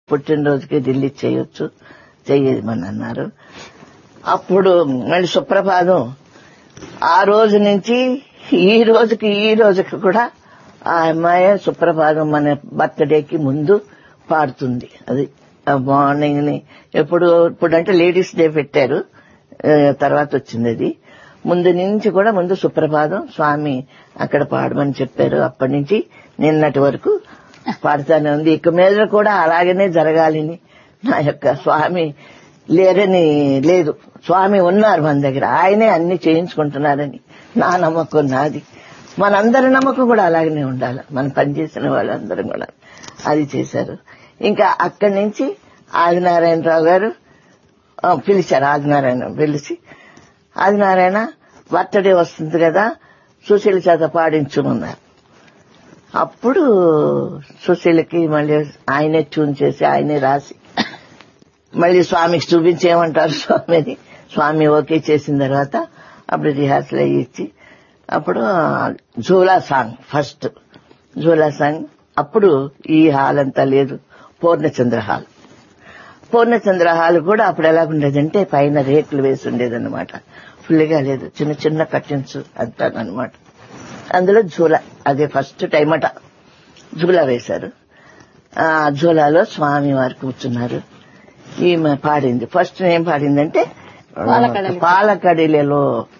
పుట్టినరోజుకి ఢిల్లీ చేయొచ్చు చెయ్యమని అన్నారు అప్పుడు మళ్ళీ సుప్రభాతం ఆ రోజు నుంచి ఈ రోజుకి ఈ రోజుకి కూడా ఆ అమ్మాయి సుప్రభాతం మన బర్త్డేకి ముందు పాడుతుంది అది మార్నింగ్ ని ఎప్పుడు ఇప్పుడంటే లేడీస్ డే పెట్టారు ఆ, తర్వాత వచ్చింది అది ముందు నుంచి కూడా ముందు సుప్రభాతం స్వామి అక్కడ పాడమని చెప్పారు అప్పటి నుంచి నిన్నటి వరకు పాడుతానే ఉంది ఇక మీద కూడా అలాగనే జరగాలని నా యొక్క స్వామి లేరని లేదు స్వామి ఉన్నారు మన దగ్గర ఆయనే అన్ని చేయించుకుంటున్నారని నా నమ్మకం నాది మనందరి నమ్మకం కూడా అలాగనే ఉండాలి మనం పనిచేసిన వాళ్ళందరం కూడా అది చేశారు ఇంకా అక్కడి నుంచి ఆదినారాయణరావు గారు ఆ, పిలిచారు ఆదినారాయణ పిలిచి ఆదినారాయణ బర్త్డే వస్తుంది కదా సుశీల చేత పాడించుకున్నారు అప్పుడు సుశీలకి మళ్ళీ ఆయనే ట్యూన్ చేసి ఆయనే రాసి మళ్ళీ స్వామికి చూపించేయమంటారు స్వామిని స్వామి ఓకే చేసిన తర్వాత అప్పుడు రిహార్సల్ అయ్యి ఇచ్చి అప్పుడు జూలా సాంగ్ ఫస్ట్ జూలా సాంగ్ అప్పుడు ఈ హాల్ అంతా లేదు పూర్ణచంద్ర హాల్ పూర్ణచంద్ర హాల్ కూడా అప్పుడు ఎలా ఉండేదంటే పైన రేకులు వేసి ఉండేదన్నమాట ఫుల్గా లేదు చిన్న చిన్న కర్టెన్స్ అంతానమాట అందులో జూలా అదే ఫస్ట్ టైం అట జూలా వేశారు ఆ జూలాలో స్వామి వారు కూర్చున్నారు ఈమె పాడింది ఫస్ట్ ఏం పాడిందంటే పాలకడలి. పాలకడిలలో